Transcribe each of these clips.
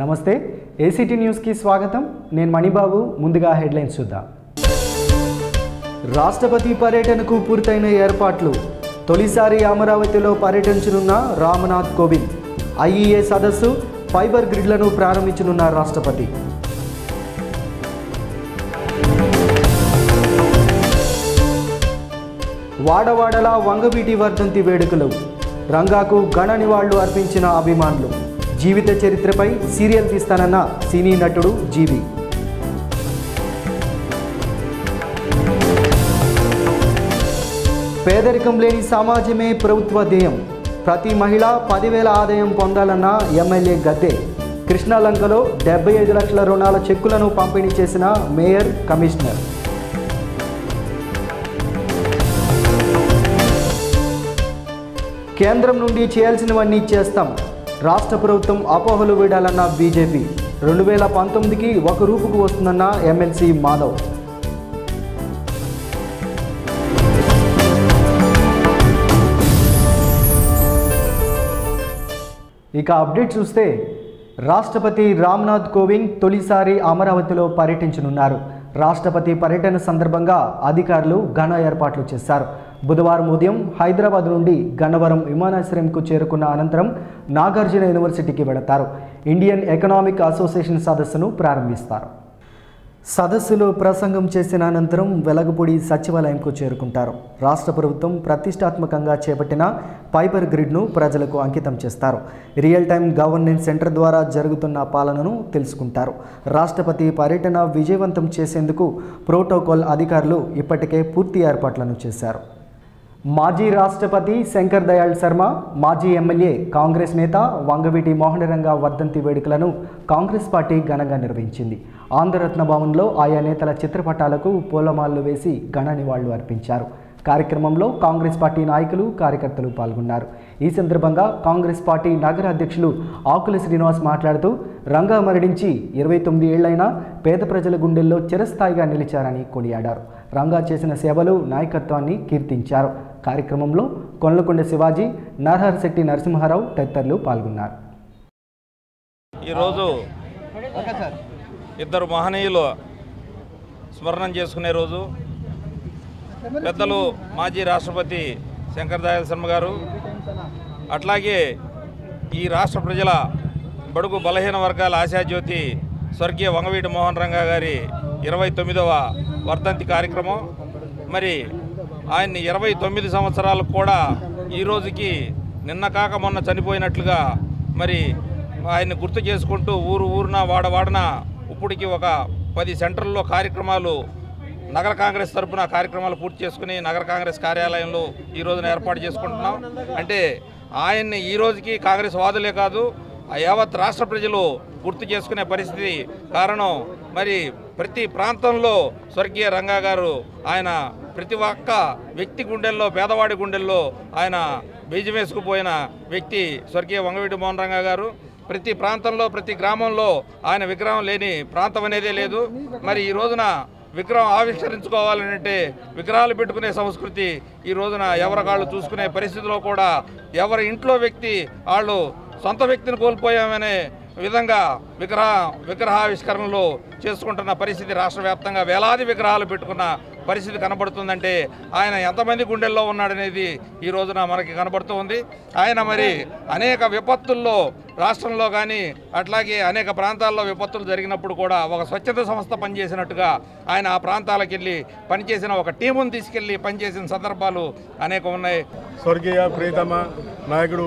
నమస్తే ఏసీటీ న్యూస్కి స్వాగతం నేను మణిబాబు ముందుగా హెడ్లైన్స్ చూద్దాం రాష్ట్రపతి పర్యటనకు పూర్తయిన ఏర్పాట్లు తొలిసారి అమరావతిలో పర్యటించనున్న రామ్నాథ్ కోవింద్ ఐఈఏ సదస్సు ఫైబర్ గ్రిడ్లను ప్రారంభించనున్న రాష్ట్రపతి వాడవాడలా వంగవీటి వర్ధంతి వేడుకలు రంగాకు ఘన నివాళులు అర్పించిన అభిమానులు జీవిత చరిత్రపై సీరియల్ తీస్తానన్న సినీ నటుడు జీవి పేదరికం లేని సమాజమే ప్రభుత్వ ధ్యేయం ప్రతి మహిళ పదివేల ఆదాయం పొందాలన్న ఎమ్మెల్యే గద్దె కృష్ణాలంకలో డెబ్బై ఐదు లక్షల రుణాల చెక్కులను పంపిణీ చేసిన మేయర్ కమిషనర్ కేంద్రం నుండి చేయాల్సినవన్నీ చేస్తాం రాష్ట్ర ప్రభుత్వం అపోహలు వీడాలన్న బీజేపీ రెండు వేల పంతొమ్మిదికి ఒక రూపుకు వస్తుందన్న ఎమ్మెల్సీ మాధవ్ ఇక అప్డేట్ చూస్తే రాష్ట్రపతి రామ్నాథ్ కోవింద్ తొలిసారి అమరావతిలో పర్యటించనున్నారు రాష్ట్రపతి పర్యటన సందర్భంగా అధికారులు ఘన ఏర్పాట్లు చేశారు బుధవారం ఉదయం హైదరాబాద్ నుండి గన్నవరం విమానాశ్రయంకు చేరుకున్న అనంతరం నాగార్జున యూనివర్సిటీకి వెళతారు ఇండియన్ ఎకనామిక్ అసోసియేషన్ సదస్సును ప్రారంభిస్తారు సదస్సులో ప్రసంగం చేసిన అనంతరం వెలగపూడి సచివాలయంకు చేరుకుంటారు రాష్ట్ర ప్రభుత్వం ప్రతిష్టాత్మకంగా చేపట్టిన ఫైబర్ గ్రిడ్ను ప్రజలకు అంకితం చేస్తారు రియల్ టైం గవర్నెన్స్ సెంటర్ ద్వారా జరుగుతున్న పాలనను తెలుసుకుంటారు రాష్ట్రపతి పర్యటన విజయవంతం చేసేందుకు ప్రోటోకాల్ అధికారులు ఇప్పటికే పూర్తి ఏర్పాట్లను చేశారు మాజీ రాష్ట్రపతి శంకర్ దయాళ్ శర్మ మాజీ ఎమ్మెల్యే కాంగ్రెస్ నేత వంగవీటి మోహనరంగ వర్ధంతి వేడుకలను కాంగ్రెస్ పార్టీ ఘనంగా నిర్వహించింది ఆంధ్రరత్న భవన్లో ఆయా నేతల చిత్రపటాలకు పూలమాలలు వేసి ఘన నివాళులు అర్పించారు కార్యక్రమంలో కాంగ్రెస్ పార్టీ నాయకులు కార్యకర్తలు పాల్గొన్నారు ఈ సందర్భంగా కాంగ్రెస్ పార్టీ నగర అధ్యక్షులు ఆకుల శ్రీనివాస్ మాట్లాడుతూ రంగా మరణించి ఇరవై తొమ్మిది ఏళ్లైనా పేద ప్రజల గుండెల్లో చిరస్థాయిగా నిలిచారని కొనియాడారు రంగా చేసిన సేవలు నాయకత్వాన్ని కీర్తించారు కార్యక్రమంలో కొల్లకొండ శివాజీ నరహర్ శెట్టి నరసింహారావు తదితరులు పాల్గొన్నారు ఈరోజు ఇద్దరు మహనీయులు స్మరణం చేసుకునే రోజు పెద్దలు మాజీ రాష్ట్రపతి శంకర్ దయాళ్ శర్మ గారు అట్లాగే ఈ రాష్ట్ర ప్రజల బడుగు బలహీన వర్గాల ఆశాజ్యోతి స్వర్గీయ వంగవీటి మోహన్ రంగా గారి ఇరవై తొమ్మిదవ వర్ధంతి కార్యక్రమం మరి ఆయన్ని ఇరవై తొమ్మిది సంవత్సరాలకు కూడా ఈ రోజుకి నిన్న కాక మొన్న చనిపోయినట్లుగా మరి ఆయన్ని గుర్తు చేసుకుంటూ ఊరు ఊరున వాడవాడన ఇప్పటికి ఒక పది సెంటర్లలో కార్యక్రమాలు నగర కాంగ్రెస్ తరపున కార్యక్రమాలు పూర్తి చేసుకుని నగర కాంగ్రెస్ కార్యాలయంలో ఈ రోజున ఏర్పాటు చేసుకుంటున్నాం అంటే ఆయన్ని ఈ రోజుకి కాంగ్రెస్ వాదులే కాదు ఆ యావత్ రాష్ట్ర ప్రజలు గుర్తు చేసుకునే పరిస్థితి కారణం మరి ప్రతి ప్రాంతంలో స్వర్గీయ రంగా గారు ఆయన ప్రతి ఒక్క వ్యక్తి గుండెల్లో పేదవాడి గుండెల్లో ఆయన బీజం వేసుకుపోయిన వ్యక్తి స్వర్గీయ వంగవీటి మోహన్ రంగా గారు ప్రతి ప్రాంతంలో ప్రతి గ్రామంలో ఆయన విగ్రహం లేని ప్రాంతం అనేదే లేదు మరి ఈ రోజున విగ్రహం ఆవిష్కరించుకోవాలంటే విగ్రహాలు పెట్టుకునే సంస్కృతి ఈ రోజున ఎవరికాళ్ళు చూసుకునే పరిస్థితిలో కూడా ఎవరి ఇంట్లో వ్యక్తి వాళ్ళు సొంత వ్యక్తిని కోల్పోయామనే విధంగా విగ్రహ విగ్రహావిష్కరణలు చేసుకుంటున్న పరిస్థితి రాష్ట్ర వ్యాప్తంగా వేలాది విగ్రహాలు పెట్టుకున్న పరిస్థితి కనబడుతుందంటే ఆయన ఎంతమంది గుండెల్లో ఉన్నాడనేది ఈ రోజున మనకి కనబడుతూ ఉంది ఆయన మరి అనేక విపత్తుల్లో రాష్ట్రంలో కానీ అట్లాగే అనేక ప్రాంతాల్లో విపత్తులు జరిగినప్పుడు కూడా ఒక స్వచ్ఛత సంస్థ పనిచేసినట్టుగా ఆయన ఆ ప్రాంతాలకు వెళ్ళి పనిచేసిన ఒక టీమును తీసుకెళ్ళి పనిచేసిన సందర్భాలు అనేక ఉన్నాయి స్వర్గీయ ప్రియతమ నాయకుడు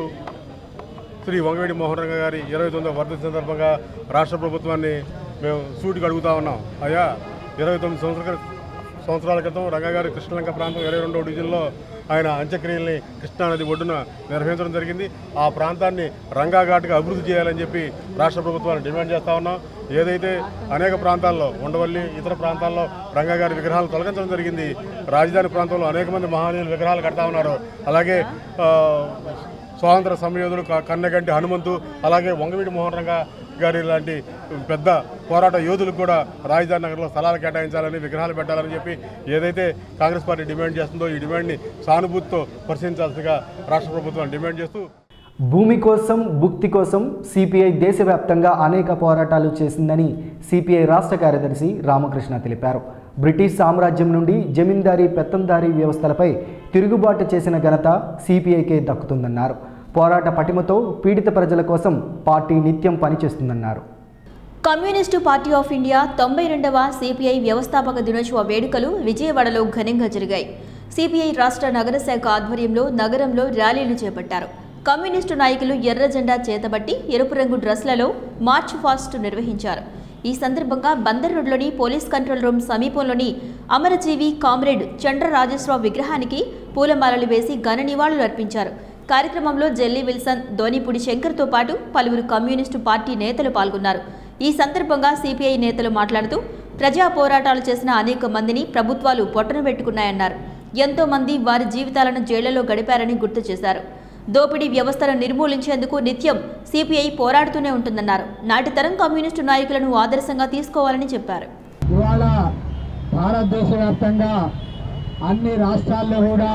శ్రీ వంగవీటి మోహన్ రంగ గారి ఇరవై తొమ్మిదవ వర్ధంతి సందర్భంగా రాష్ట్ర ప్రభుత్వాన్ని మేము సూటికి అడుగుతా ఉన్నాం అయ్యా ఇరవై తొమ్మిది సంవత్సరాల సంవత్సరాల క్రితం రంగా గారి కృష్ణలంక ప్రాంతం ఇరవై రెండవ డివిజన్లో ఆయన అంత్యక్రియల్ని కృష్ణానది ఒడ్డున నిర్వహించడం జరిగింది ఆ ప్రాంతాన్ని రంగా ఘాట్గా అభివృద్ధి చేయాలని చెప్పి రాష్ట్ర ప్రభుత్వాన్ని డిమాండ్ చేస్తా ఉన్నాం ఏదైతే అనేక ప్రాంతాల్లో ఉండవల్లి ఇతర ప్రాంతాల్లో రంగా గారి విగ్రహాలు తొలగించడం జరిగింది రాజధాని ప్రాంతంలో అనేక మంది మహనీయులు విగ్రహాలు కడతా ఉన్నారు అలాగే ఆ, స్వాతంత్ర సమయోధుడు క- కన్నెగంటి హనుమంతు అలాగే వంగవీటి మోహన్ రంగ గారి లాంటి పెద్ద పోరాట యోధులకు కూడా రాజధాని నగరంలో స్థలాలు కేటాయించాలని విగ్రహాలు పెట్టాలని చెప్పి ఏదైతే కాంగ్రెస్ పార్టీ డిమాండ్ చేస్తుందో ఈ డిమాండ్ని సానుభూతితో పరిశీలించాల్సిందిగా రాష్ట్ర ప్రభుత్వం డిమాండ్ చేస్తూ భూమి కోసం భుక్తి కోసం సిపిఐ దేశవ్యాప్తంగా అనేక పోరాటాలు చేసిందని సిపిఐ రాష్ట్ర కార్యదర్శి రామకృష్ణ తెలిపారు బ్రిటిష్ సామ్రాజ్యం నుండి జమీందారీ పెత్తందారీ వ్యవస్థలపై తిరుగుబాటు చేసిన ఘనత సిపిఐకే దక్కుతుందన్నారు పోరాట పటిమతో పీడిత ప్రజల కోసం పార్టీ నిత్యం పనిచేస్తుందన్నారు కమ్యూనిస్టు పార్టీ ఆఫ్ ఇండియా తొంభై రెండవ సిపిఐ వ్యవస్థాపక దినోత్సవ వేడుకలు విజయవాడలో ఘనంగా జరిగాయి సిపిఐ రాష్ట్ర నగర శాఖ ఆధ్వర్యంలో నగరంలో ర్యాలీలు చేపట్టారు కమ్యూనిస్టు నాయకులు ఎర్ర జెండా చేతబట్టి ఎరుపు రంగు డ్రెస్లలో మార్చ్ ఫాస్ట్ నిర్వహించారు ఈ సందర్భంగా బందర్ రోడ్లోని పోలీస్ కంట్రోల్ రూమ్ సమీపంలోని అమరజీవి కామ్రేడ్ చండ్ర రాజేశ్వరరావు విగ్రహానికి పూలమాలలు వేసి ఘన నివాళులు అర్పించారు కార్యక్రమంలో జెల్లీ విల్సన్ ధోనిపూడి శంకర్తో పాటు పలువురు కమ్యూనిస్టు పార్టీ నేతలు పాల్గొన్నారు ఈ సందర్భంగా సిపిఐ నేతలు మాట్లాడుతూ ప్రజా పోరాటాలు చేసిన అనేక మందిని ప్రభుత్వాలు పొట్టన పెట్టుకున్నాయన్నారు ఎంతో మంది వారి జీవితాలను జైళ్లలో గడిపారని గుర్తు చేశారు దోపిడీ వ్యవస్థను నిర్మూలించేందుకు నిత్యం సిపిఐ పోరాడుతూనే ఉంటుందన్నారు నాటి తరం కమ్యూనిస్టు నాయకులను ఆదర్శంగా తీసుకోవాలని చెప్పారు ఇవాళ భారతదేశ వ్యాప్తంగా అన్ని రాష్ట్రాల్లో కూడా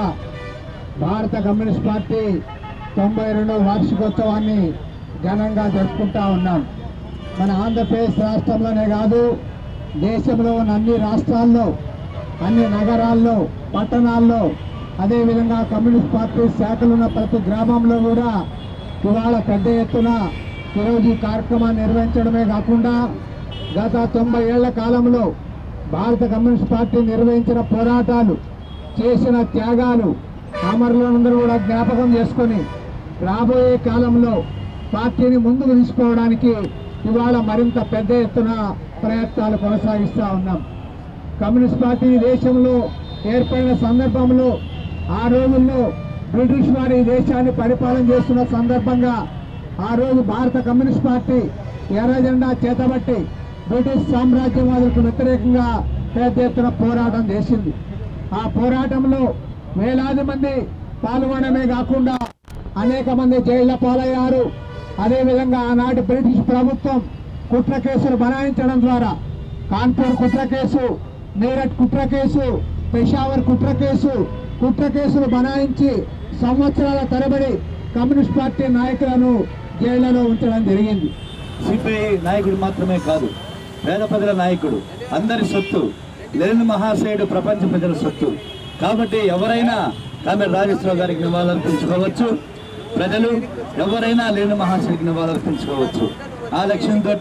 భారత కమ్యూనిస్ట్ పార్టీ తొంభై రెండవ వార్షికోత్సవాన్ని ఘనంగా జరుపుకుంటా ఉన్నాం మన ఆంధ్రప్రదేశ్ రాష్ట్రంలోనే కాదు దేశంలో ఉన్న అన్ని రాష్ట్రాల్లో అన్ని నగరాల్లో పట్టణాల్లో అదేవిధంగా కమ్యూనిస్ట్ పార్టీ శాఖలు ఉన్న ప్రతి గ్రామంలో కూడా ఇవాళ పెద్ద ఎత్తున ఈరోజు ఈ కార్యక్రమాన్ని నిర్వహించడమే కాకుండా గత తొంభై ఏళ్ల కాలంలో భారత కమ్యూనిస్ట్ పార్టీ నిర్వహించిన పోరాటాలు చేసిన త్యాగాలు అమరులందరూ కూడా జ్ఞాపకం చేసుకొని రాబోయే కాలంలో పార్టీని ముందుకు తీసుకోవడానికి ఇవాళ మరింత పెద్ద ఎత్తున ప్రయత్నాలు కొనసాగిస్తూ ఉన్నాం కమ్యూనిస్ట్ పార్టీ ఈ దేశంలో ఏర్పడిన సందర్భంలో ఆ రోజుల్లో బ్రిటిష్ వారి ఈ దేశాన్ని పరిపాలన చేస్తున్న సందర్భంగా ఆ రోజు భారత కమ్యూనిస్ట్ పార్టీ ఎర్ర జెండా చేతబట్టి బ్రిటిష్ సామ్రాజ్యవాదులకు వ్యతిరేకంగా పెద్ద ఎత్తున పోరాటం చేసింది ఆ పోరాటంలో వేలాది మంది పాల్గొనడమే కాకుండా అనేక మంది జైళ్ల పాలయ్యారు అదేవిధంగా ఆనాటి బ్రిటిష్ ప్రభుత్వం కుట్ర కేసులు బనాయించడం ద్వారా కాన్పూర్ కుట్ర కేసు మీరట్ కుట్ర కేసు పెషావర్ కుట్ర కేసు కుట్ర కేసులు బనాయించి సంవత్సరాల తరబడి కమ్యూనిస్ట్ పార్టీ నాయకులను జైళ్లలో ఉంచడం జరిగింది సిపిఐ నాయకుడు మాత్రమే కాదు పేద ప్రజల నాయకుడు అందరి సొత్తు లేని మహాశయుడు ప్రపంచ ప్రజల సొత్తు కాబట్టి ఎవరైనా కామెర్ రాజేశ్వరరావు గారికి నివాళులర్పించుకోవచ్చు ప్రజలు ఎవరైనా లేని మహాశయుడికి నివాళులర్పించుకోవచ్చు ఆ లక్ష్యంతో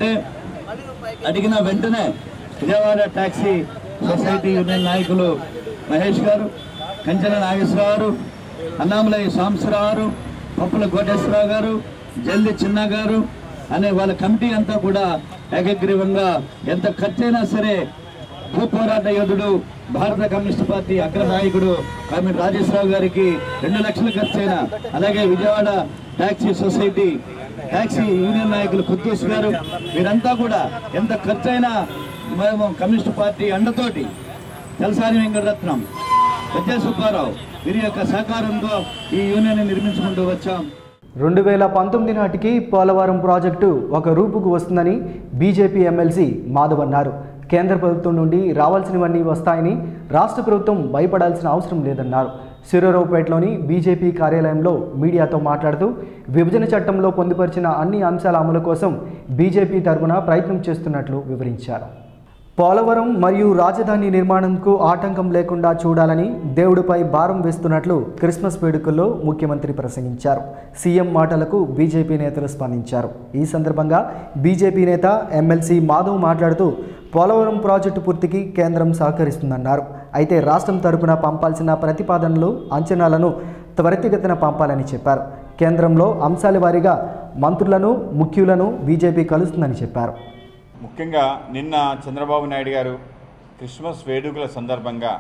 అడిగిన వెంటనే విజయవాడ ట్యాక్సీ సొసైటీ యూనియన్ నాయకులు మహేష్ గారు కంచన నాగేశ్వరరావు గారు అన్నామలై సాంబశివరావు గారు పప్పుల కోటేశ్వరరావు గారు జల్ది చిన్న గారు అనే వాళ్ళ కమిటీ అంతా కూడా ఏకగ్రీవంగా ఎంత ఖర్చైనా సరే భూ పోరాట యోధుడు భారత కమ్యూనిస్ట్ పార్టీ అగ్ర నాయకుడు కామె రాజేశ్వరరావు గారికి రెండు లక్షల ఖర్చైన అలాగే Vijayawada taxi society taxi union నాయకులు కుద్దూస్ గారు వీరంతా కూడా ఎంత ఖర్చైనా మేము కమ్యూనిస్ట్ పార్టీ అండతోటి తెలసాని వెంకటరత్నం పెద్ద సుబ్బారావు వీరి యొక్క సహకారంతో ఈ యూనియన్ నిర్మించుకుంటూ వచ్చాం రెండు వేల పంతొమ్మిది నాటికి పోలవరం ప్రాజెక్టు ఒక రూపుకు వస్తుందని బీజేపీ ఎమ్మెల్సీ మాధవ్ అన్నారు కేంద్ర ప్రభుత్వం నుండి రావాల్సినవన్నీ వస్తాయని రాష్ట్ర ప్రభుత్వం భయపడాల్సిన అవసరం లేదన్నారు సిరరావుపేటలోని బీజేపీ కార్యాలయంలో మీడియాతో మాట్లాడుతూ విభజన చట్టంలో పొందుపరిచిన అన్ని అంశాల అమలు కోసం బీజేపీ తరపున ప్రయత్నం చేస్తున్నట్లు వివరించారు పోలవరం మరియు రాజధాని నిర్మాణంకు ఆటంకం లేకుండా చూడాలని దేవుడిపై భారం వేస్తున్నట్లు క్రిస్మస్ వేడుకల్లో ముఖ్యమంత్రి ప్రసంగించారు సీఎం మాటలకు బీజేపీ నేతలు స్పందించారు ఈ సందర్భంగా బీజేపీ నేత ఎమ్మెల్సీ మాధవ్ మాట్లాడుతూ పోలవరం ప్రాజెక్టు పూర్తికి కేంద్రం సహకరిస్తుందన్నారు అయితే రాష్ట్రం తరపున పంపాల్సిన ప్రతిపాదనలు అంచనాలను త్వరితగతిన పంపాలని చెప్పారు కేంద్రంలో అంశాల వారీగా మంత్రులను ముఖ్యులను బీజేపీ కలుస్తుందని చెప్పారు ముఖ్యంగా నిన్న చంద్రబాబు నాయుడు గారు క్రిస్మస్ వేడుకల సందర్భంగా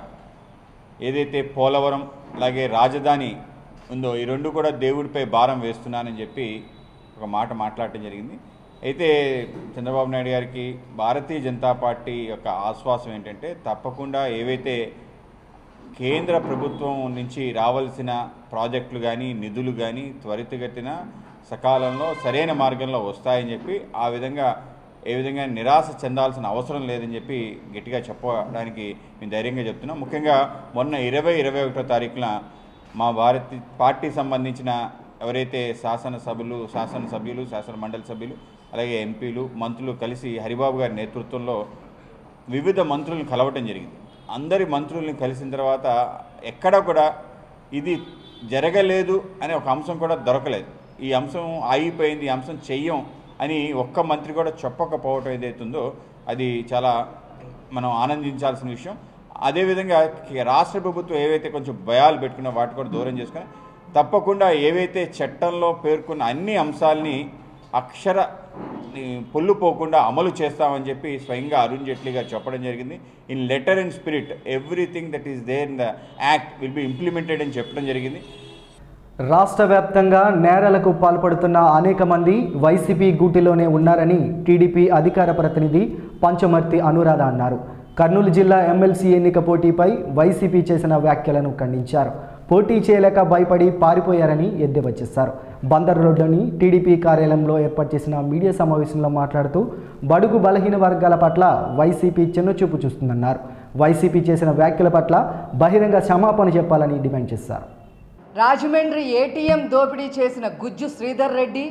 ఏదైతే పోలవరం అలాగే రాజధాని ఉందో ఈ రెండు కూడా దేవుడిపై భారం వేస్తున్నానని చెప్పి ఒక మాట మాట్లాడటం జరిగింది అయితే చంద్రబాబు నాయుడు గారికి భారతీయ జనతా పార్టీ యొక్క ఆశ్వాసం ఏంటంటే తప్పకుండా ఏవైతే కేంద్ర ప్రభుత్వం నుంచి రావాల్సిన ప్రాజెక్టులు కానీ నిధులు కానీ త్వరితగతిన సకాలంలో సరైన మార్గంలో వస్తాయని చెప్పి ఆ విధంగా ఏ విధంగా నిరాశ చెందాల్సిన అవసరం లేదని చెప్పి గట్టిగా చెప్పడానికి మేము ధైర్యంగా చెప్తున్నాం ముఖ్యంగా మొన్న ఇరవై ఇరవై ఒకటో తారీఖున మా భారతి పార్టీ సంబంధించిన ఎవరైతే శాసనసభలు శాసనసభ్యులు శాసన మండలి సభ్యులు అలాగే ఎంపీలు మంత్రులు కలిసి హరిబాబు గారి నేతృత్వంలో వివిధ మంత్రులను కలవటం జరిగింది అందరి మంత్రుల్ని కలిసిన తర్వాత ఎక్కడ కూడా ఇది జరగలేదు అనే ఒక అంశం కూడా దొరకలేదు ఈ అంశం ఆగిపోయింది ఈ అంశం చెయ్యం అని ఒక్క మంత్రి కూడా చెప్పకపోవటం ఏదైతుందో అది చాలా మనం ఆనందించాల్సిన విషయం అదేవిధంగా కి- రాష్ట్ర ప్రభుత్వం ఏవైతే కొంచెం భయాలు పెట్టుకున్నా వాటి కూడా దూరం చేసుకుని తప్పకుండా ఏవైతే చట్టంలో పేర్కొన్న అన్ని అంశాలని అక్షర ఈ, పొల్లు పోకుండా అమలు చేస్తామని చెప్పి స్వయంగా అరుణ్ జైట్లీ గారు చెప్పడం జరిగింది in letter and spirit everything that is there in the act will be implemented అని చెప్పడం జరిగింది రాష్ట్ర వ్యాప్తంగా నేరాలకు పాల్పడుతున్న అనేక మంది వైసీపీ గూటిలోనే ఉన్నారని టీడీపీ అధికార ప్రతినిధి పంచమర్తి అనురాధ అన్నారు కర్నూలు జిల్లా ఎమ్మెల్సీ ఎన్నిక పోటీపై వైసీపీ చేసిన వ్యాఖ్యలను ఖండించారు పోటీ చేయలేక భయపడి పారిపోయారని ఎద్దేవా చేశారు బందర్ రోడ్లోని టీడీపీ కార్యాలయంలో ఏర్పాటు చేసిన మీడియా సమావేశంలో మాట్లాడుతూ బడుగు బలహీన వర్గాల పట్ల వైసీపీ చిన్నచూపు చూస్తుందన్నారు వైసీపీ చేసిన వ్యాఖ్యల పట్ల బహిరంగ క్షమాపణ చెప్పాలని డిమాండ్ చేశారు రాజమండ్రి ఏటీఎం దోపిడీ చేసిన గుజ్జు శ్రీధర్ రెడ్డి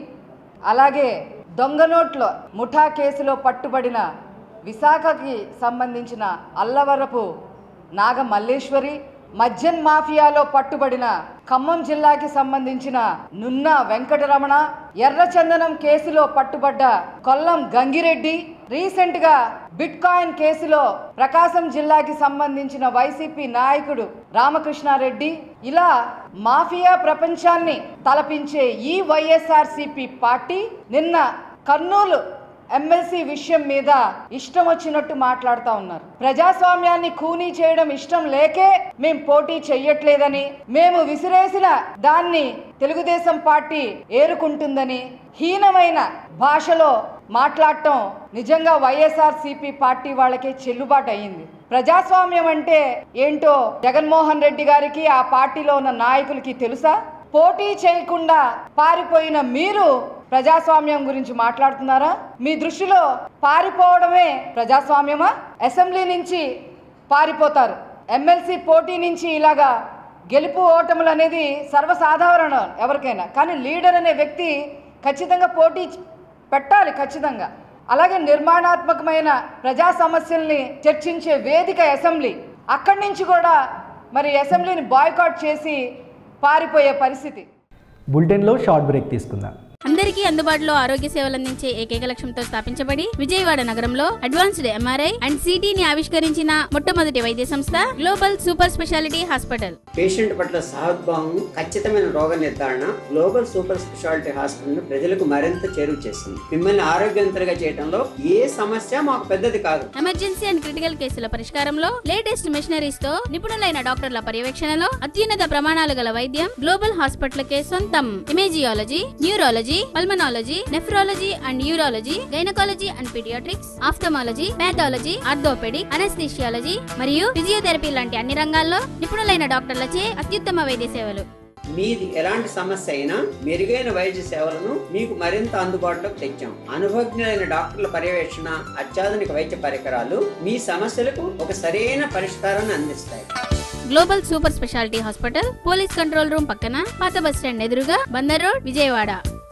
అలాగే దొంగ నోట్ల ముఠా కేసులో పట్టుబడిన విశాఖకి సంబంధించిన అల్లవరపు నాగ మల్లేశ్వరి మద్యం మాఫియాలో పట్టుబడిన ఖమ్మం జిల్లాకి సంబంధించిన నున్న వెంకటరమణ ఎర్రచందనం కేసులో పట్టుబడ్డ కొల్లం గంగిరెడ్డి రీసెంట్ గా బిట్ కాయిన్ కేసులో ప్రకాశం జిల్లాకి సంబంధించిన వైసీపీ నాయకుడు రామకృష్ణారెడ్డి ఇలా మాఫియా ప్రపంచాన్ని తలపించే ఈ వైఎస్ఆర్సిపి పార్టీ నిన్న కర్నూలు ఎమ్మెల్సీ విషయం మీద ఇష్టం వచ్చినట్టు మాట్లాడుతూ ఉన్నారు ప్రజాస్వామ్యాన్ని ఖూనీ చేయడం ఇష్టం లేకే మేం పోటీ చెయ్యట్లేదని మేము విసిరేసిన దాన్ని తెలుగుదేశం పార్టీ ఏరుకుంటుందని హీనమైన భాషలో మాట్లాడటం నిజంగా వైఎస్ఆర్ సిపి పార్టీ వాళ్ళకే చెల్లుబాటు అయ్యింది ప్రజాస్వామ్యం అంటే ఏంటో జగన్మోహన్ రెడ్డి గారికి ఆ పార్టీలో ఉన్న నాయకులకి తెలుసా పోటీ చేయకుండా పారిపోయిన మీరు ప్రజాస్వామ్యం గురించి మాట్లాడుతున్నారా మీ దృష్టిలో పారిపోవడమే ప్రజాస్వామ్యమా అసెంబ్లీ నుంచి పారిపోతారు ఎమ్మెల్సీ పోటీ నుంచి ఇలాగా గెలుపు ఓటములు అనేది సర్వసాధారణం ఎవరికైనా కానీ లీడర్ అనే వ్యక్తి ఖచ్చితంగా పోటీ పెట్టాలి ఖచ్చితంగా అలాగే నిర్మాణాత్మకమైన ప్రజా సమస్యల్ని చర్చించే వేదిక అసెంబ్లీ అక్కడి నుంచి కూడా మరి అసెంబ్లీని బాయ్కాట్ చేసి పారిపోయే పరిస్థితి బులెటిన్లో షార్ట్ బ్రేక్ తీసుకుందాం అందరికీ అందుబాటులో ఆరోగ్య సేవలు అందించే ఏకైక లక్ష్యంతో స్థాపించబడి విజయవాడ నగరంలో అడ్వాన్స్డ్ ఎంఆర్ఐ అండ్ సిటీని ఆవిష్కరించిన మొట్టమొదటి వైద్య సంస్థ global super speciality hospital patient పట్ల సహద్భావం ఖచ్చితమైన రోగ నిర్ధారణ గ్లోబల్ సూపర్ స్పెషాలిటీ హాస్పిటల్ ప్రజలకు మరింత చేరువ చేస్తుంది మిమ్మల్ని ఆరోగ్యవంతులుగా చేయడంలో ఏ సమస్య మాకు పెద్దది కాదు ఎమర్జెన్సీ అండ్ క్రిటికల్ కేసుల పరిష్కారంలో లేటెస్ట్ మెషినరీస్ తో నిపుణులైన డాక్టర్ల పర్యవేక్షణలో అత్యున్నత ప్రమాణాలు గల వైద్యం గ్లోబల్ హాస్పిటల్ కే సొంతం ఇమేజియాలజీ neurology pulmonology nephrology and urology gynaecology and paediatrics ophthalmology pathology orthopaedic anaesthesiology మరియు ఫిజియోథెరపీ లాంటి అన్ని రంగాల్లో నిపుణులైన డాక్టర్లచే అత్యుత్తమ వైద్య సేవలు మీది ఎలాంటి సమస్య అయినా మెరుగైన వైద్య సేవలను మీకు మరింత అందుబాటులోకి తెచ్చాం అనుభవజ్ఞులైన డాక్టర్ల పర్యవేక్షణ అత్యాధునిక వైద్య పరికరాలు మీ సమస్యలకు ఒక సరైన పరిష్కారాన్ని అందిస్తాయి global super speciality hospital police control room పక్కన పాత బస్ స్టాండ్ ఎదురుగా Bandar road Vijayawada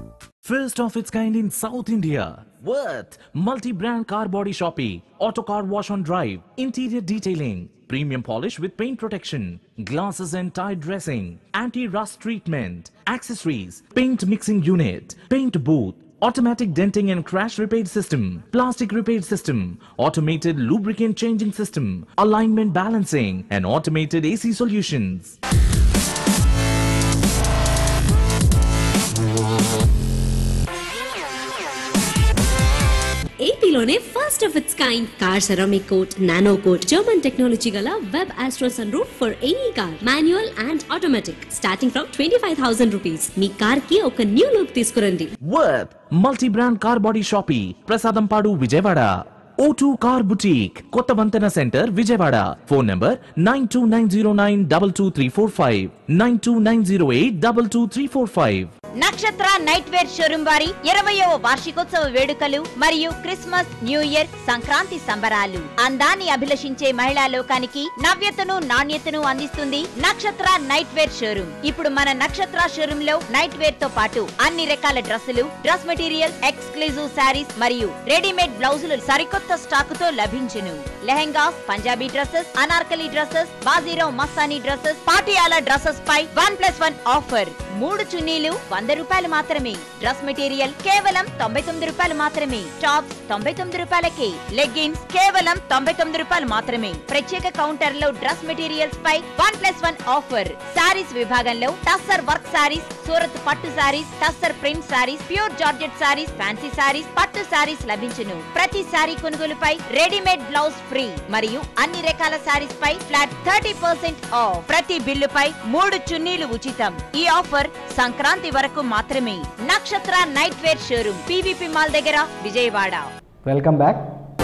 First of its kind in South India. Worth multi-brand car body shopping, auto car wash on drive, interior detailing, premium polish with paint protection, glasses and tire dressing, anti-rust treatment, accessories, paint mixing unit, paint booth, automatic denting and crash repair system, plastic repair system, automated lubricant changing system, alignment balancing, and automated AC solutions. ఏపీలోనే first of its kind car ceramic coat nano coat German technology గల Webasto sunroof for any car manual and automatic starting from twenty five thousand rupees మీ car కి ఒక new look తీసుకురండి Worth multi-brand car body shopping, Prasadampadu, Vijayawada. O2 Car Boutique, Kottavantana Center, Vijayawada. Phone number 92909 22345, 92908 22345. నక్షత్ర night wear showroom వారి ఇరవయవ వార్షికోత్సవ వేడుకలు మరియు క్రిస్మస్ న్యూ ఇయర్ సంక్రాంతి సంబరాలు అందాన్ని అభిలషించే మహిళా లోకానికి నవ్యతను నాణ్యతను అందిస్తుంది నక్షత్ర నైట్ వేర్ షోరూం ఇప్పుడు మన నక్షత్ర షోరూం లో నైట్ వేర్ తో పాటు అన్ని రకాల డ్రెస్సులు డ్రెస్ మెటీరియల్ ఎక్స్క్లూజివ్ శారీస్ మరియు రెడీమేడ్ బ్లౌజులు సరికొత్త స్టాక్ తో లభించును lehengas Punjabi dresses Anarkali dresses Bajirao Mastani dresses Patiala dresses పై వన్ ప్లస్ వన్ ఆఫర్ మూడు చున్నీలు వంద రూపాయలు మాత్రమే డ్రెస్ మెటీరియల్ కేవలం తొంభై తొమ్మిది రూపాయలు మాత్రమే టాప్స్ తొంభై తొమ్మిది రూపాయలకే లెగ్గిన్స్ కేవలం తొంభై తొమ్మిది రూపాయలు మాత్రమే ప్రత్యేక కౌంటర్ లో డ్రెస్ మెటీరియల్స్ పై one plus one offer sarees విభాగంలో టస్సర్ వర్క్ శారీస్ సూరత్ పట్టు sarees tussar print sarees pure georgette sarees fancy sarees పట్టు శారీస్ లభించును ప్రతి శారీ కొనుగోలుపై రెడీమేడ్ బ్లౌజ్ ఫ్రీ మరియు అన్ని రకాల శారీస్ పై ఫ్లాట్ థర్టీ పర్సెంట్ ఆఫ్ ప్రతి బిల్లుపై మూడు చున్నీలు ఉచితం ఈ ఆఫర్ సంక్రాంతి వరకు మాత్రమే Nakshatra night wear showroom PVP mall దగ్గర విజయవాడ వెల్కమ్ బ్యాక్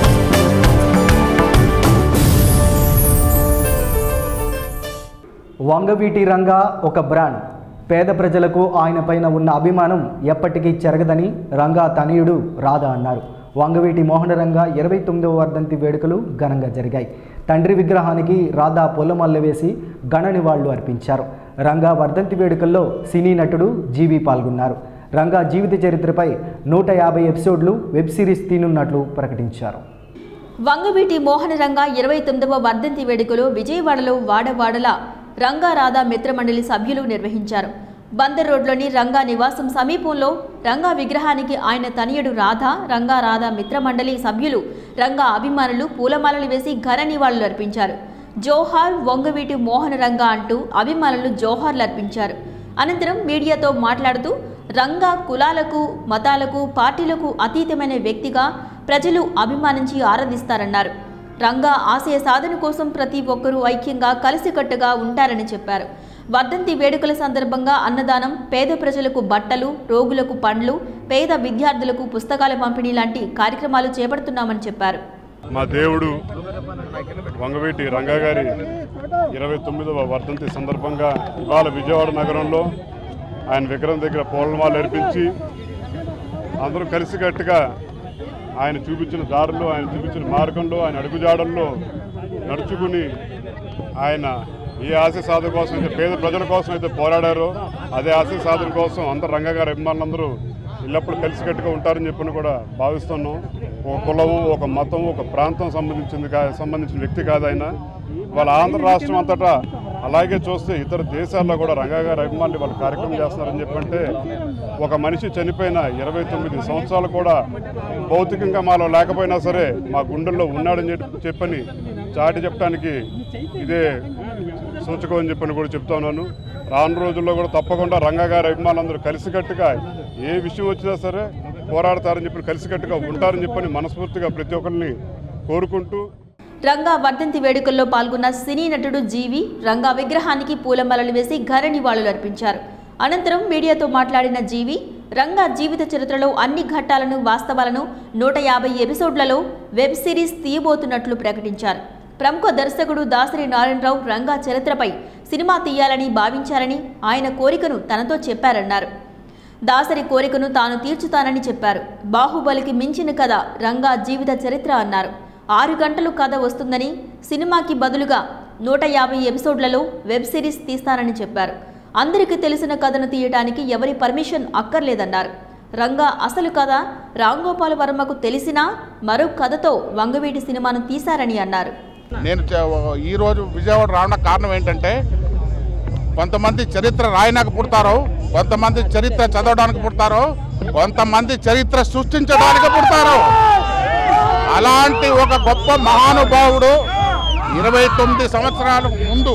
వంగవీటి రంగా ఒక బ్రాండ్ పేద ప్రజలకు ఆయన పైన ఉన్న అభిమానం ఎప్పటికీ చెరగదని రంగా తనయుడు రాధా అన్నారు వంగవీటి మోహన రంగా ఇరవై తొమ్మిదవ వర్ధంతి వేడుకలు ఘనంగా జరిగాయి తండ్రి విగ్రహానికి రాధా పొల్లమల్ల వేసి ఘన నివాళులు అర్పించారు రంగా వర్ధంతి వేడుకల్లో సినీ నటుడు జీవి పాల్గొన్నారు రంగా జీవిత చరిత్రపై నూట యాభై ఎపిసోడ్లు వెబ్ సిరీస్ తీనున్నట్లు ప్రకటించారు వంగవీటి మోహన రంగా ఇరవై తొమ్మిదవ వర్ధంతి వేడుకలు విజయవాడలో వాడవాడల రంగా రాధా మిత్రమండలి సభ్యులు నిర్వహించారు బందర్ రోడ్లోని రంగా నివాసం సమీపంలో రంగా విగ్రహానికి ఆయన తనయుడు రాధా రంగా రాధా మిత్రమండలి సభ్యులు రంగా అభిమానులు పూలమాలలు వేసి ఘన నివాళులు అర్పించారు జోహార్ వంగవీటి మోహన రంగా అంటూ అభిమానులు జోహార్లు అర్పించారు అనంతరం మీడియాతో మాట్లాడుతూ రంగా కులాలకు మతాలకు పార్టీలకు అతీతమైన వ్యక్తిగా ప్రజలు అభిమానించి ఆరాధిస్తారన్నారు రంగా ఆశయ సాధన కోసం ప్రతి ఒక్కరూ ఐక్యంగా కలిసికట్టుగా ఉంటారని చెప్పారు వర్ధంతి వేడుకల సందర్భంగా అన్నదానం పేద ప్రజలకు బట్టలు రోగులకు పండ్లు పేద విద్యార్థులకు పుస్తకాల పంపిణీ లాంటి కార్యక్రమాలు చేపడుతున్నామని చెప్పారు మా దేవుడు వంగవీటి రంగా గారి ఇరవై తొమ్మిదవ వర్ధంతి సందర్భంగా ఇవాళ విజయవాడ నగరంలో ఆయన విగ్రహం దగ్గర పూలమాలు అర్పించి అందరూ కలిసికట్టుగా ఆయన చూపించిన దారిలో ఆయన చూపించిన మార్గంలో ఆయన అడుగుజాడల్లో నడుచుకుని ఆయన ఏ ఆశ సాధన కోసం అయితే పేద ప్రజల కోసం అయితే పోరాడారో అదే ఆశ సాధన కోసం అందరు రంగగారి అభిమానులందరూ ఎల్లప్పుడూ కలిసికట్టుగా ఉంటారని చెప్పని కూడా భావిస్తున్నాం ఒక కులము ఒక మతం ఒక ప్రాంతం సంబంధించింది కా సంబంధించిన వ్యక్తి కాదు ఆయన వాళ్ళ ఆంధ్ర రాష్ట్రం అంతటా అలాగే చూస్తే ఇతర దేశాల్లో కూడా రంగా గారి అభిమానులు వాళ్ళు కార్యక్రమం చేస్తున్నారని చెప్పంటే ఒక మనిషి చనిపోయిన ఇరవై తొమ్మిది సంవత్సరాలు కూడా భౌతికంగా మాలో లేకపోయినా సరే మా గుండెల్లో ఉన్నాడని చెప్పి చెప్పని చాటి చెప్పడానికి ఇదే సూచకం అని చెప్పని కూడా చెప్తా ఉన్నాను రాను రోజుల్లో కూడా తప్పకుండా రంగా గారి అభిమానులందరూ కలిసికట్టుగా ఏ విషయం వచ్చినా సరే పోరాడతారని చెప్పి కలిసికట్టుగా ఉంటారని చెప్పని మనస్ఫూర్తిగా ప్రతి ఒక్కరిని కోరుకుంటూ రంగా వర్ధంతి వేడుకల్లో పాల్గొన్న సినీ నటుడు జీవి రంగా విగ్రహానికి పూలమాలలు వేసి ఘన నివాళులు అర్పించారు అనంతరం మీడియాతో మాట్లాడిన జీవి రంగా జీవిత చరిత్రలో అన్ని ఘట్టాలను వాస్తవాలను నూట యాభై ఎపిసోడ్లలో వెబ్ సిరీస్ తీయబోతున్నట్లు ప్రకటించారు ప్రముఖ దర్శకుడు దాసరి నారాయణరావు రంగా చరిత్రపై సినిమా తీయాలని భావించారని ఆయన కోరికను తనతో చెప్పారన్నారు దాసరి కోరికను తాను తీర్చుతానని చెప్పారు బాహుబలికి మించిన కథ రంగా జీవిత చరిత్ర అన్నారు ఆరు గంటలు కథ వస్తుందని సినిమాకి బదులుగా నూట యాభై ఎపిసోడ్లలో వెబ్ సిరీస్ తీస్తానని చెప్పారు అందరికీ తెలిసిన కథను తీయటానికి ఎవరి పర్మిషన్ అక్కర్లేదన్నారు రంగా అసలు కథ రాంగోపాల్ వర్మకు తెలిసినా మరో కథతో వంగవీటి సినిమాను తీశారని అన్నారు నేను చ- ఈ రోజు విజయవాడ రావడానికి కారణం ఏంటంటే కొంతమంది చరిత్ర రాయడానికి పుడతారు కొంతమంది చరిత్ర చదవడానికి పుడతారు కొంతమంది చరిత్ర సృష్టించడానికి పుడతారు అలాంటి ఒక గొప్ప మహానుభావుడు ఇరవై తొమ్మిది సంవత్సరాల ముందు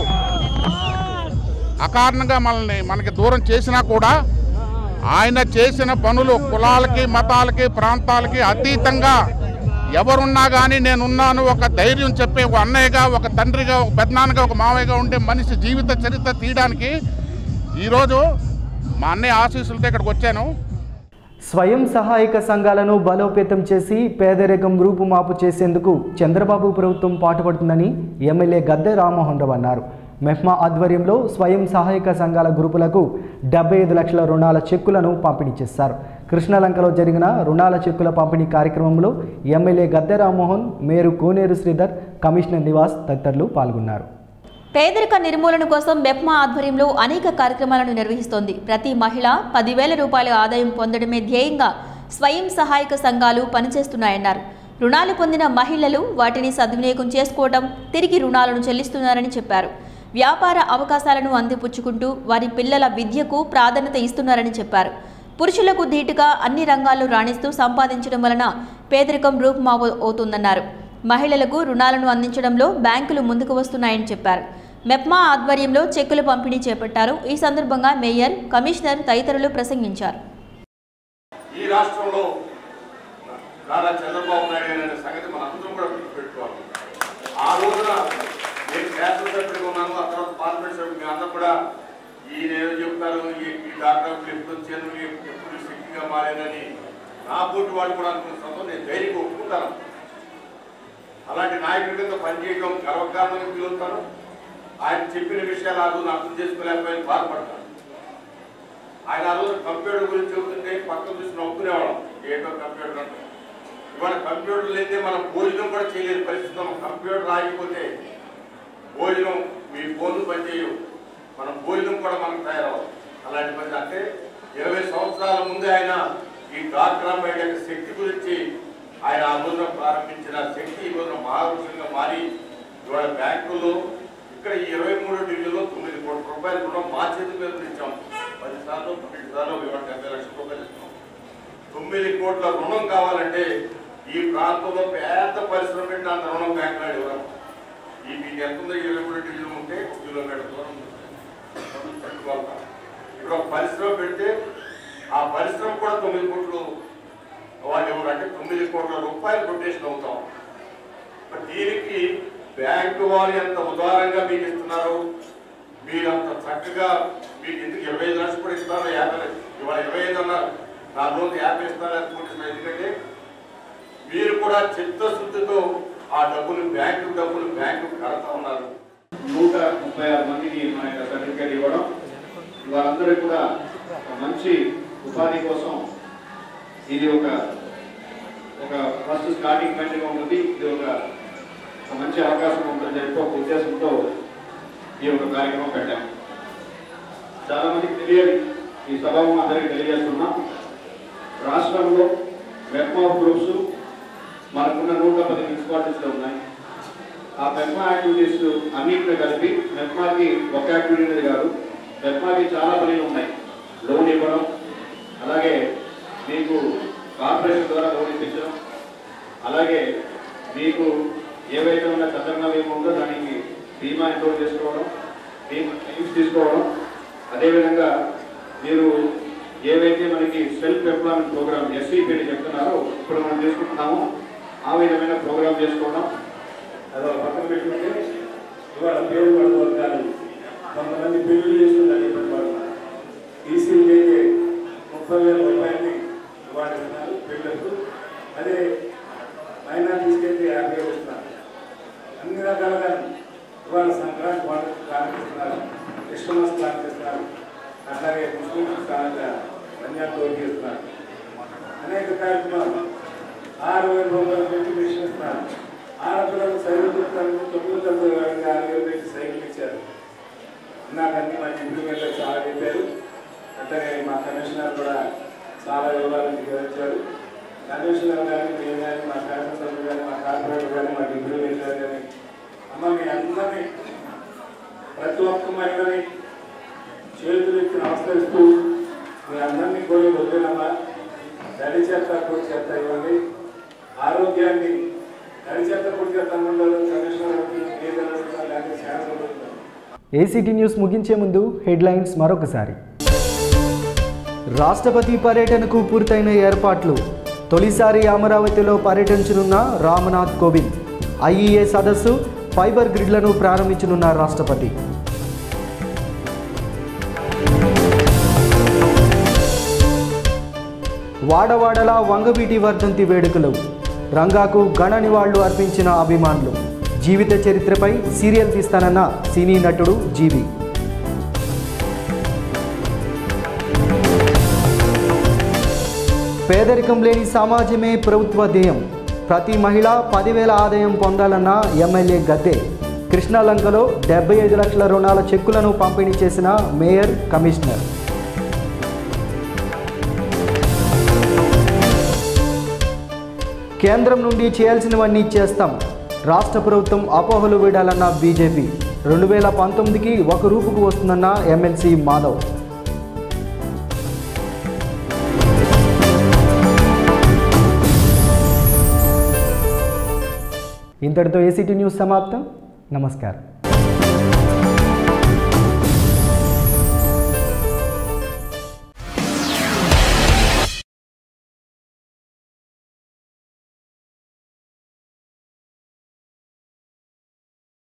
అకారణంగా మనల్ని మనకి దూరం చేసినా కూడా ఆయన చేసిన పనులు కులాలకి మతాలకి ప్రాంతాలకి అతీతంగా ఎవరున్నా కానీ నేనున్నాను ఒక ధైర్యం చెప్పే ఒక అన్నయ్యగా ఒక తండ్రిగా ఒక పెద్దనాన్నగా ఒక మావయ్యగా ఉండే మనిషి జీవిత చరిత్ర తీయడానికి ఈరోజు మా అన్నయ్య ఆశీస్సులతో ఇక్కడికి వచ్చాను స్వయం సహాయక సంఘాలను బలోపేతం చేసి పేదరికం రూపుమాపు చేసేందుకు చంద్రబాబు ప్రభుత్వం పాటుపడుతుందని ఎమ్మెల్యే గద్దె రామ్మోహన్ రావు అన్నారు మెహ్మా ఆధ్వర్యంలో స్వయం సహాయక సంఘాల గ్రూపులకు డెబ్బై ఐదు లక్షల రుణాల చెక్కులను పంపిణీ చేశారు కృష్ణలంకలో జరిగిన రుణాల చెక్కుల పంపిణీ కార్యక్రమంలో MLA Gadde Rammohan mayor Koneru Sridhar commissioner Nivas తదితరులు పాల్గొన్నారు పేదరిక నిర్మూలన కోసం మెప్మా ఆధ్వర్యంలో అనేక కార్యక్రమాలను నిర్వహిస్తోంది ప్రతి మహిళ పదివేల రూపాయల ఆదాయం పొందడమే ధ్యేయంగా స్వయం సహాయక సంఘాలు పనిచేస్తున్నాయన్నారు రుణాలు పొందిన మహిళలు వాటిని సద్వినియోగం చేసుకోవడం తిరిగి రుణాలను చెల్లిస్తున్నారని చెప్పారు వ్యాపార అవకాశాలను అందిపుచ్చుకుంటూ వారి పిల్లల విద్యకు ప్రాధాన్యత ఇస్తున్నారని చెప్పారు పురుషులకు ధీటుగా అన్ని రంగాల్లో రాణిస్తూ సంపాదించడం వలన పేదరికం రూపుమావ అవుతుందన్నారు మహిళలకు రుణాలను అందించడంలో బ్యాంకులు ముందుకు వస్తున్నాయని చెప్పారు మెప్మా ఆధ్వర్యంలో చెక్కుల పంపిణీ చేపట్టారు ఈ సందర్భంగా మేయర్ కమిషనర్ తదితరులు ప్రసంగించారు ఈ రాష్ట్రంలో నారా చంద్రబాబు నాయుడు గారు అనే సంగతి మనందరం కూడా గుర్తుపెట్టుకోవాలి ఆ రోజున నేను శాసనసభ్యుడిగా ఉన్నాను ఆ తర్వాత పార్లమెంట్ సభ్యుడు మీ అందరూ కూడా ఈయన ఏదో చెప్తారు ఈ ఈ డాక్టర్ ఎప్పుడు వచ్చాను ఈ- ఎప్పుడు శక్తిగా మారేదని నా పోటీ వాళ్ళు కూడా అనుకున్న సందర్భం నేను ధైర్యంగా ఒప్పుకుంటాను అలాంటి నాయకుడి కింద పనిచేయడం గర్వకారణంగా ఫీల్ అవుతాను ఆయన చెప్పిన విషయాలు ఆ రోజు అర్థం చేసుకోలేకపోయిన బాధపడతాను ఆయన ఆ రోజు కంప్యూటర్ గురించి చెబుతుంటే పక్కన చూసి నవ్వుకునేవాళ్ళం ఏంటో కంప్యూటర్ అంటే ఇవాళ కంప్యూటర్ లేదే మనం భోజనం కూడా చేయలేని పరిస్థితి ఉన్నాం. కంప్యూటర్ రాకపోతే భోజనం మీ ఫోన్లు పనిచేయవు మనం భోజనం కూడా మనకు తయారవ్వాలి అలాంటి పని అంటే ఇరవై సంవత్సరాల ముందే ఆయన ఈ డాక్టర్ అమ్మాయి యొక్క శక్తి గురించి ఆయన ఆ రోజున ప్రారంభించిన శక్తి ఈ రోజున మహావృషంగా మారి ఇవాళ బ్యాంకుల్లో ఇక్కడ ఈ ఇరవై మూడు డివిజన్లో తొమ్మిది కోట్ల రూపాయలు రుణం మా చేతి మీద ఇచ్చాం పది సార్లు పన్నెండు సార్లు ఇవాళ డెబ్బై లక్షల రూపాయలు ఇస్తాం తొమ్మిది కోట్ల రుణం కావాలంటే ఈ ప్రాంతంలో పెద్ద పరిశ్రమ పెట్టి అంత రుణం బ్యాంక్ నాడు ఇవ్వడం ఈ మీకు ఎంత ఉందో ఇరవై మూడు డివిజన్ ఉంటే ఒక కిలోమీటర్ దూరం ఉంది. పట్టుకోవాలి. ఇక్కడ ఒక పరిశ్రమ పెడితే ఆ పరిశ్రమ కూడా తొమ్మిది కోట్లు వాళ్ళు ఎవరు అంటే తొమ్మిది కోట్ల రూపాయలు కొటేషన్ అవుతాం మరి దీనికి బ్యాంకు వారు ఎంత ఉదారంగా మీకు ఇస్తున్నారు మీరు అంత చక్కగా మీకు ఎందుకు ఇరవై ఐదు లక్షలు కూడా ఇస్తారు యాభై లక్షలు ఇవాళ ఇరవై ఐదు అన్నారు నా రోజు యాభై ఇస్తారు అనుకుంటున్నారు ఎందుకంటే మీరు కూడా చిత్తశుద్ధితో ఆ డబ్బులు బ్యాంకు డబ్బులు బ్యాంకు కడతా ఉన్నారు నూట ముప్పై ఆరు మందికి మన యొక్క సర్టిఫికేట్ ఇవ్వడం వారందరికీ కూడా ఒక మంచి ఉపాధి కోసం ఇది ఒక ఒక ఫస్ట్ స్టార్టింగ్ పాయింట్గా ఉంటుంది ఇది ఒక ఒక మంచి అవకాశం ఉంటుందని చెప్పి ఒక ఉద్దేశంతో ఈ యొక్క కార్యక్రమం పెట్టాం చాలా మందికి తెలియదు ఈ సభకు అందరికీ తెలియజేస్తున్నాం రాష్ట్రంలో వెబ్ ఆఫ్ గ్రూప్స్ మనకున్న నూట పది మున్సిపాలిటీస్లో ఉన్నాయి ఆ మెప్మా యాక్టివిటీస్ అన్నింటిని కలిపి మెప్మాకి ఒక యాక్టివిటీ అనేది కాదు మెప్మాకి చాలా పనులు ఉన్నాయి లోన్ ఇవ్వడం అలాగే మీకు కార్పొరేషన్ ద్వారా లోన్ ఇప్పించడం అలాగే మీకు ఏవైతే ఉన్న చంద్రన్న బీమా ఉందో దానికి బీమా ఎన్రోల్ చేసుకోవడం బీమా క్లెయిమ్స్ తీసుకోవడం అదేవిధంగా మీరు ఏవైతే మనకి సెల్ఫ్ ఎంప్లాయ్మెంట్ ప్రోగ్రామ్ ఎస్సీపీని చెప్తున్నారో ఇప్పుడు మనం చేసుకుంటున్నామో ఆ విధమైన ప్రోగ్రామ్ చేసుకోవడం అదో పక్కన పెట్టుకుంటే ఇవాళ పేరు పడ వర్గాలు కొంతమంది పెళ్లి చేసుకుని ఇబ్బంది పడుతున్నారు ఈసీలు అయితే ముప్పై వేల రూపాయలని ఇవాళ ఇస్తున్నారు పెళ్ళకు అదే మైనార్టీస్కి అయితే యాభై వేలు ఇస్తున్నారు అన్ని రకాలుగా ఇవాళ సంక్రాంతి పండుగ ప్రారంభిస్తున్నారు క్రిస్టమస్ ప్రారంభిస్తున్నారు అట్లాగే ముస్లింస్ కాలంగా కన్యాకుమారి ఇస్తున్నారు అనేక కార్యక్రమాలు ఆరు వేల రూపాయలు పెట్టి మిషన్ ఇస్తున్నారు ఆడపిల్లలు సైకిల్ చెప్తాను తొమ్మిది తొమ్మిది వాడికి ఆరు వేలు పెట్టి సైకిల్ ఇచ్చారు నాకు అన్ని మా ఇంప్లిమెంట్లో చాలా చెప్పారు అట్లాగే మా కమిషనర్ కూడా చాలా వివరాలు వివరించారు కమిషనర్ కానీ మేము కానీ మా శాసనసభ్యులు కానీ మా కార్పొరేటర్ కానీ మా డిప్యూటీ మేజర్ కానీ అమ్మ మీ అందరినీ ప్రతి ఒక్క మహిళని చేతులు ఎత్తి నమస్కరిస్తూ మీ అందరినీ కూడా వదిలేనమ్మా తడి చెత్త పొడి చెత్త ఇవ్వండి ఆరోగ్యాన్ని తడి చెత్త పొడి చెత్త ఉండదు కమిషనర్ లేకపోతే శాసనసభ్యులు ఏసీటీ న్యూస్ ముగించే ముందు హెడ్లైన్స్ మరొకసారి రాష్ట్రపతి పర్యటనకు పూర్తయిన ఏర్పాట్లు తొలిసారి అమరావతిలో పర్యటించనున్న రామ్నాథ్ కోవింద్ ఐఈఏ సదస్సు ఫైబర్ గ్రిడ్లను ప్రారంభించనున్న రాష్ట్రపతి వాడవాడలా వంగవీటి వర్ధంతి వేడుకలు రంగాకు ఘన నివాళులు అర్పించిన అభిమానులు జీవిత చరిత్రపై సీరియల్ తీస్తానన్న సినీ నటుడు జీవి పేదరికం లేని సమాజమే ప్రభుత్వ ధ్యేయం ప్రతి మహిళ పదివేల ఆదాయం పొందాలన్న ఎమ్మెల్యే గద్దె కృష్ణాలంకలో డెబ్బై ఐదు లక్షల రుణాల చెక్కులను పంపిణీ చేసిన మేయర్ కమిషనర్ కేంద్రం నుండి చేయాల్సినవన్నీ చేస్తాం రాష్ట్ర ప్రభుత్వం అపోహలు వీడాలన్న బీజేపీ రెండు వేల పంతొమ్మిదికి ఒక రూపుకు వస్తుందన్న ఎమ్మెల్సీ మాధవ్ ఇంతటితో ఏసీటీ న్యూస్ సమాప్తం నమస్కారం